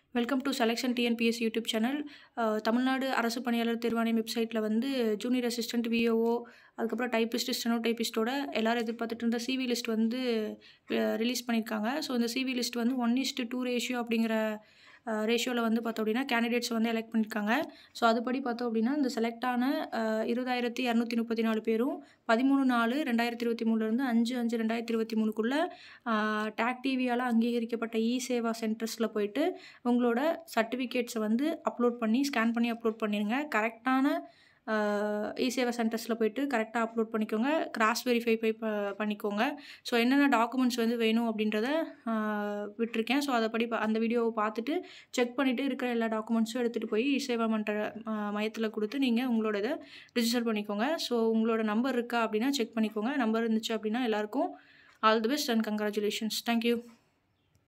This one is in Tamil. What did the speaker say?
welcome to selection TNPS YouTube channel Tamil Nadu அரசு பணியாளர் தேர்வாணையம் வெப்சைட்டில் வந்து ஜூனியர் அசிஸ்டன்ட் விஓஓ அதுக்கப்புறம் டைப்பிஸ்ட் ஸ்டெனோ டைப்பிஸ்ட்டோட எல்லாரும் எதிர்பார்த்துட்டு இருந்த சிவி லிஸ்ட் வந்து ரிலீஸ் பண்ணியிருக்காங்க ஸோ இந்த சிவி லிஸ்ட் வந்து ஒன் இஸ்ட்டு டூ ரேஷியோ அப்படிங்கிற ரேஷியோவில் வந்து பார்த்தோம் அப்படின்னா கேண்டிடேட்ஸ் வந்து எலெக்ட் பண்ணியிருக்காங்க ஸோ அதுபடி பார்த்தோம் அப்படின்னா இந்த செலக்ட் ஆன இருபதாயிரத்தி இரநூத்தி முப்பத்தி நாலு பேரும் பதிமூணு நாலு ரெண்டாயிரத்தி இருபத்தி மூணுலேருந்து அஞ்சு அஞ்சு ரெண்டாயிரத்தி இருபத்தி மூணுக்குள்ளே டேக் டிவியால் அங்கீகரிக்கப்பட்ட இ சேவா சென்டர்ஸில் போயிட்டு உங்களோட சர்டிஃபிகேட்ஸை வந்து அப்லோட் பண்ணி ஸ்கேன் பண்ணி அப்லோட் பண்ணிடுங்க கரெக்டான இ சேவா சென்டர்ஸில் போயிட்டு கரெக்டாக அப்லோட் பண்ணிக்கோங்க கிராஸ் வெரிஃபை போய் ப பண்ணிக்கோங்க ஸோ என்னென்ன டாக்குமெண்ட்ஸ் வந்து வேணும் அப்படின்றத விட்டுருக்கேன் ஸோ அதைப்படி அந்த வீடியோவை பார்த்துட்டு செக் பண்ணிவிட்டு இருக்கிற எல்லா டாக்குமெண்ட்ஸும் எடுத்துகிட்டு போய் இ சேவா மன்ற மையத்தில் கொடுத்து நீங்கள் உங்களோட இதை ரிஜிஸ்டர் பண்ணிக்கோங்க ஸோ உங்களோட நம்பர் இருக்கா அப்படின்னா செக் பண்ணிக்கோங்க நம்பர் இருந்துச்சு அப்படின்னா எல்லாேருக்கும் all the best and congratulations thank you